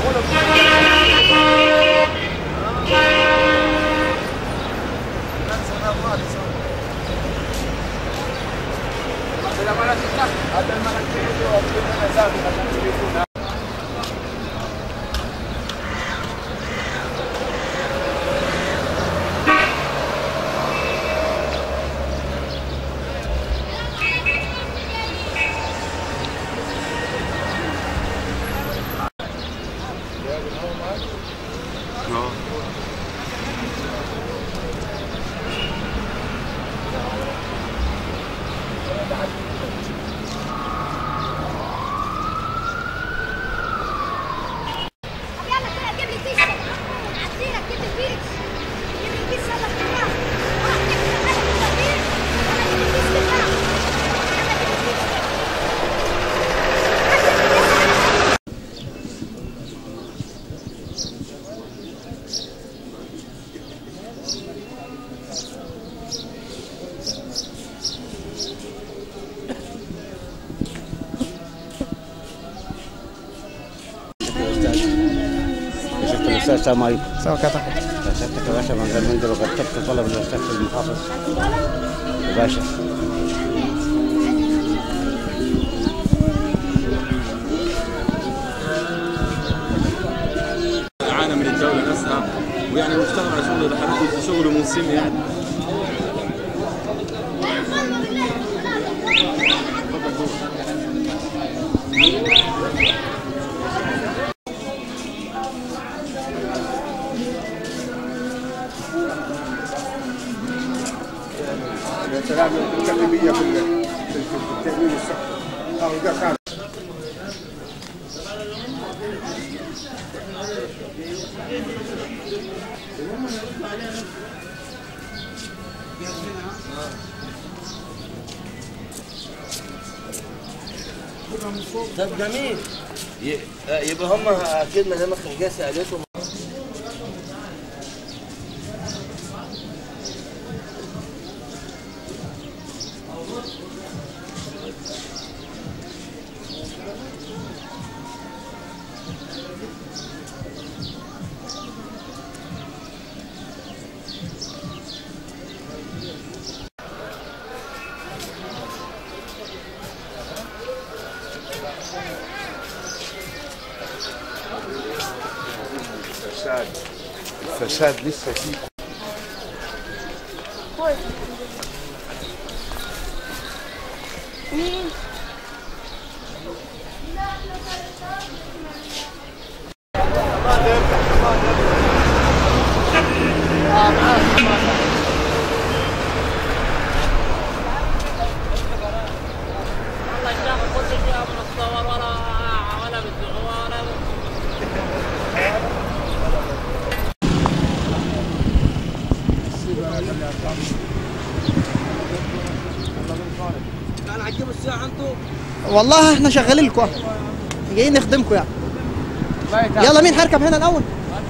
يلا كده جيب لي كيس عدينا جيب لي كيس جيب لي كيس يلا كده اه جيب لي حاجه كده كيس يلا جيب لي كيس كده يلا جيب لي كيس كده شفت الاستاذ السلام عليكم سوا كده سيادتك يا باشا من المنزل وكتبت طلب الاستاذ المحافظ يا باشا اعانه من الدوله نفسها ويعني مشتغل على شغل حضرتك شغل موسمي يعني يا سلام لو تتكلم بيا في ال- في ال- في التامين الصحي او ده كان طب جميل ي- آه، يبقى هم اكيد مدام الخارجيه سالتهم فساد فساد لسه فيه والله الشغل كل شيء من الصور ولا ولا بالدعوة ولا كان عجب الساعه انتم والله احنا شغالين لكم جايين نخدمكم يعني يلا مين هركب هنا الاول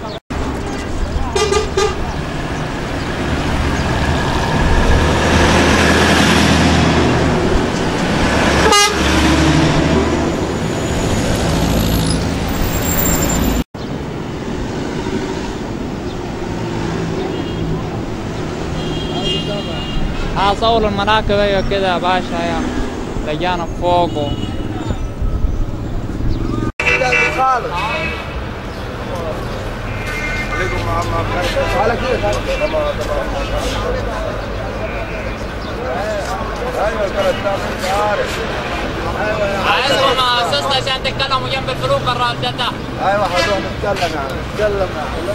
اصور المراكب ايوه كده يا باشا يا لجانا فوق و... خالص على كده ايوه ثلاث عارف عايزهم اسست عشان تتكلموا جنب الفلوك الردة ايوه هنروح نتكلم يعني نتكلم يعني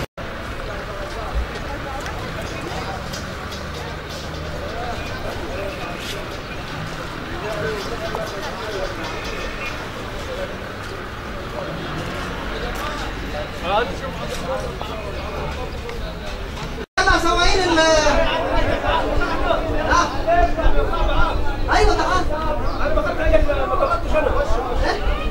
يلا سواقين ال ها؟ ايوه تعال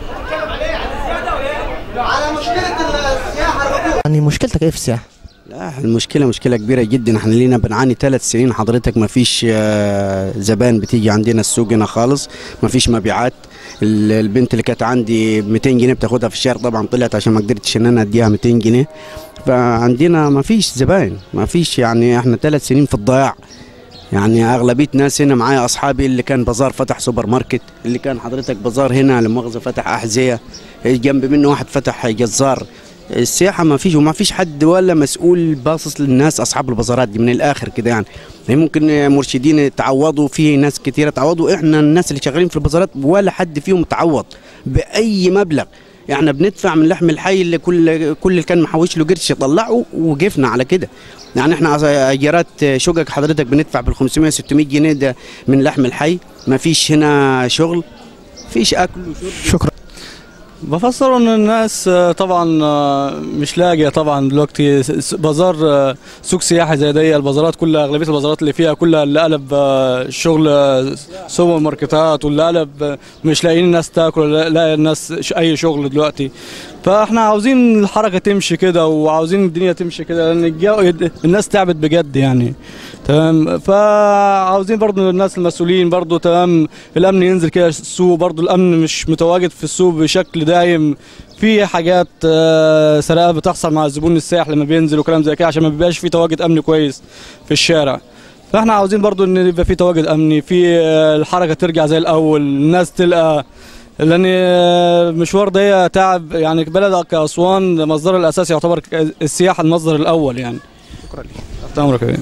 على مشكلة السياحة الركوب يعني مشكلتك ايه في السياحة؟ لا المشكله مشكله كبيره جدا احنا لينا بنعاني ثلاث سنين حضرتك ما فيش آه، زبائن بتيجي عندنا السوق هنا خالص ما فيش مبيعات ال- البنت اللي كانت عندي 200 جنيه بتاخدها في الشهر طبعا طلعت عشان ما قدرتش ان انا اديها 200 جنيه فعندنا ما فيش زباين ما فيش يعني احنا ثلاث سنين في الضياع يعني اغلبيه ناس هنا معايا اصحابي اللي كان بازار فتح سوبر ماركت اللي كان حضرتك بازار هنا لمؤاخذه فتح احذيه جنب منه واحد فتح جزار السياحه ما فيش وما فيش حد ولا مسؤول باصص للناس اصحاب البازارات دي من الاخر كده يعني يعني ممكن مرشدين تعوضوا في ناس كتيره تعوضوا احنا الناس اللي شغالين في البازارات ولا حد فيهم تعوض باي مبلغ احنا بندفع من لحم الحي اللي كل كل اللي كان محوش له قرش يطلعه وقفنا على كده يعني احنا ايجارات شقق حضرتك بندفع بال 500 600 جنيه ده من لحم الحي ما فيش هنا شغل فيش اكل وشرب شكرا بفسر ان الناس آه، طبعا آه، مش لاقيه طبعا دلوقتي س- س- بازار آه، سوق سياحي زي دي البازارات كلها اغلبيه البازارات اللي فيها كلها اللي قلب آه، شغل آه، سوبر ماركتات واللي قلب آه، مش لاقيين الناس تاكل ولا لاقي الناس ش- اي شغل دلوقتي فاحنا عاوزين الحركه تمشي كده وعاوزين الدنيا تمشي كده لان الجو الناس تعبت بجد يعني تمام فعاوزين برضو الناس المسؤولين برضو تمام الامن ينزل كده السوق برضو الامن مش متواجد في السوق بشكل دايم في حاجات آه، سرقه بتحصل مع الزبون السائح لما بينزل وكلام زي كده عشان ما بيبقاش في تواجد امني كويس في الشارع فاحنا عاوزين برضو ان يبقى في تواجد امني في آه، الحركه ترجع زي الاول الناس تلقى لان آه، مشوار ده تعب يعني بلد كاسوان مصدر الاساسي يعتبر السياحه المصدر الاول يعني شكرا لك تحت امرك يا بيه.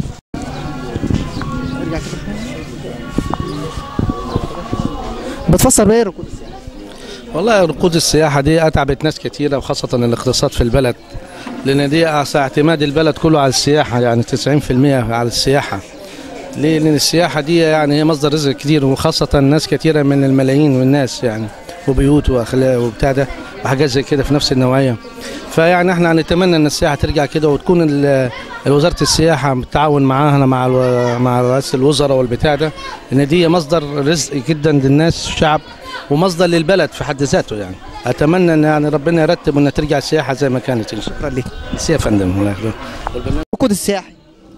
بتفسر بايه ركود السياحه والله ركود السياحة دي أتعبت ناس كتيرة وخاصة الاقتصاد في البلد لأن دي أصل اعتماد البلد كله على السياحة يعني 90% على السياحة ليه؟ لأن السياحة دي يعني هي مصدر رزق كتير وخاصة ناس كتيرة من الملايين من الناس يعني وبيوت وأخلاق وبتاع ده وحاجات زي كده في نفس النوعية فيعني احنا نتمنى ان السياحة ترجع كده وتكون ال- وزارة السياحة بالتعاون معانا مع الو- مع رئيس الوزراء والبتاع ده ان دي مصدر رزق جدا للناس والشعب ومصدر للبلد في حد ذاته يعني اتمنى ان يعني ربنا يرتب وان ترجع السياحه زي ما كانت ان شاء الله شكرا لك بس يا فندم الله يخليك. ركود السياحي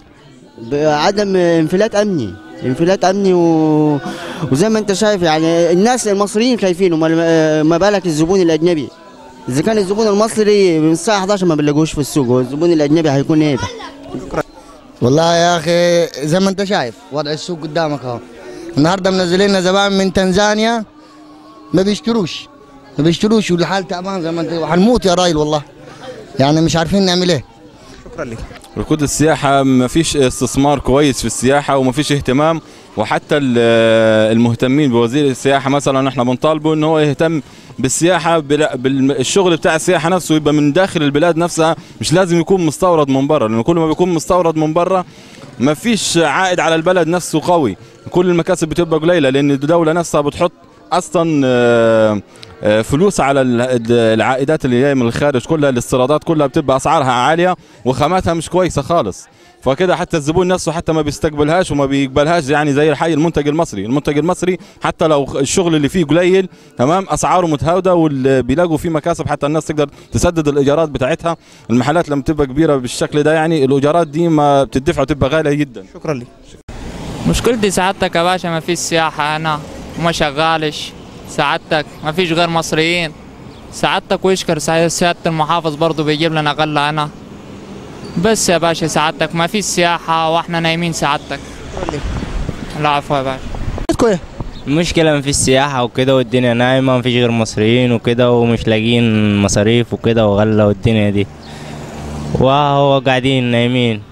بعدم انفلات امني انفلات امني و... وزي ما انت شايف يعني الناس المصريين خايفين وما ما بالك الزبون الاجنبي اذا كان الزبون المصري من الساعه 11 ما بنلاقوش في السوق والزبون الاجنبي هيكون ايه والله يا اخي زي ما انت شايف وضع السوق قدامك اهو النهارده منزلين لنا زبائن من تنزانيا ما بيشتروش ما بيشتروش والحال تعبان زي ما انت هنموت يا راجل والله يعني مش عارفين نعمل ايه شكرا لك ركود السياحة ما فيش استثمار كويس في السياحة وما فيش اهتمام وحتى ال- المهتمين بوزير السياحة مثلا احنا بنطالبه ان هو يهتم بالسياحة بلا- بالشغل بتاع السياحة نفسه يبقى من داخل البلاد نفسها مش لازم يكون مستورد من بره لأنه كل ما بيكون مستورد من بره ما فيش عائد على البلد نفسه قوي كل المكاسب بتبقى قليلة لأن الدولة نفسها بتحط اصلا آه، آه، فلوس على ال- العائدات اللي جايه من الخارج كلها الاستيرادات كلها بتبقى اسعارها عاليه وخاماتها مش كويسه خالص فكده حتى الزبون نفسه حتى ما بيستقبلهاش وما بيقبلهاش يعني زي الحي المنتج المصري المنتج المصري حتى لو الشغل اللي فيه قليل تمام اسعاره متهاوده واللي بيلاقوا فيه مكاسب حتى الناس تقدر تسدد الايجارات بتاعتها المحلات لما تبقى كبيره بالشكل ده يعني الايجارات دي ما بتدفع وتبقى غاليه جدا شكرا لك مشكلتي سعادتك يا باشا ما فيش سياحة هنا وما شغالش سعادتك ما فيش غير مصريين سعادتك ويشكر سع- سيادة المحافظ برضو بيجيب لنا غلة هنا بس يا باشا سعادتك ما فيش سياحة واحنا نايمين سعادتك شكرا لك العفو يا باشا ركودكم ايه المشكلة مفيش سياحة وكده والدنيا نايمة مفيش غير مصريين وكده ومش لاقيين مصاريف وكده وغلة والدنيا دي وهو قاعدين نايمين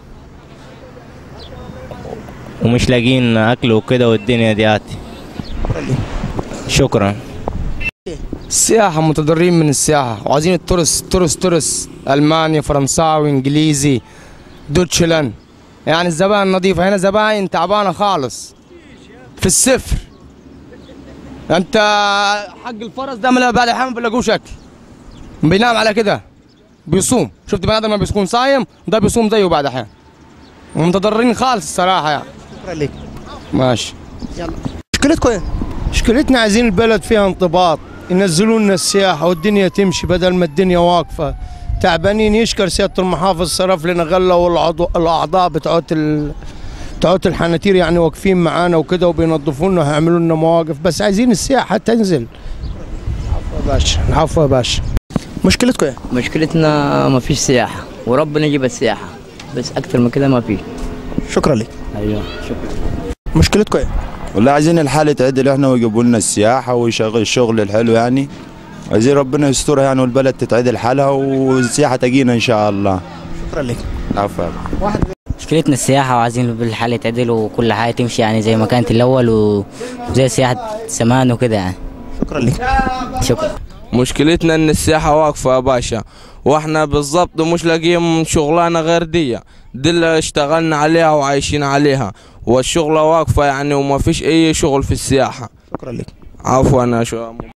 ومش لاقيين أكل وكده والدنيا دي آتي شكرا لك شكرا السياحة متضررين من السياحة وعايزين التورس تورس تورس ألماني فرنساوي إنجليزي دوتشلاند يعني الزبائن نظيفة هنا زباين تعبانة خالص في الصفر أنت حق الفرس ده من بعد الحين ما بيلاقوش أكل بينام على كده بيصوم شفت بني آدم ما بيكون صايم ده بيصوم زيه بعد الحين ومتضررين خالص الصراحة يعني شكرا لك ماشي يلا مشكلتكم ايه مشكلتنا عايزين البلد فيها انضباط ينزلوا لنا السياحة والدنيا تمشي بدل ما الدنيا واقفة تعبانين يشكر سياده المحافظ صرف لنا غله والاعضاء بتوعت ال... بتوعت الحناتير يعني واقفين معانا وكده وبينظفوا لنا وهيعملوا لنا مواقف بس عايزين السياحه تنزل العفو يا باشا العفو يا باشا مشكلتكم ايه؟ مشكلتنا ما فيش سياحة وربنا يجيب السياحة بس أكتر من كده ما في شكرا لك أيوه شكرا مشكلتكم ايه؟ والله عايزين الحالة تعدل احنا ويجيبوا لنا السياحة ويشغل الشغل الحلو يعني عايزين ربنا يسترها يعني والبلد تتعدل حالها والسياحة تجينا ان شاء الله شكرا لك العفو مشكلتنا السياحة وعايزين بالحالة تعدل وكل حاجة تمشي يعني زي ما كانت الأول وزي سياحة زمان وكده يعني شكرا لك شكرا مشكلتنا ان السياحة واقفة يا باشا واحنا بالضبط مش لاقيين شغلانة غير دي دي اللي اشتغلنا عليها وعايشين عليها والشغلة واقفة يعني وما فيش اي شغل في السياحة شكرا لك عفوا يا شو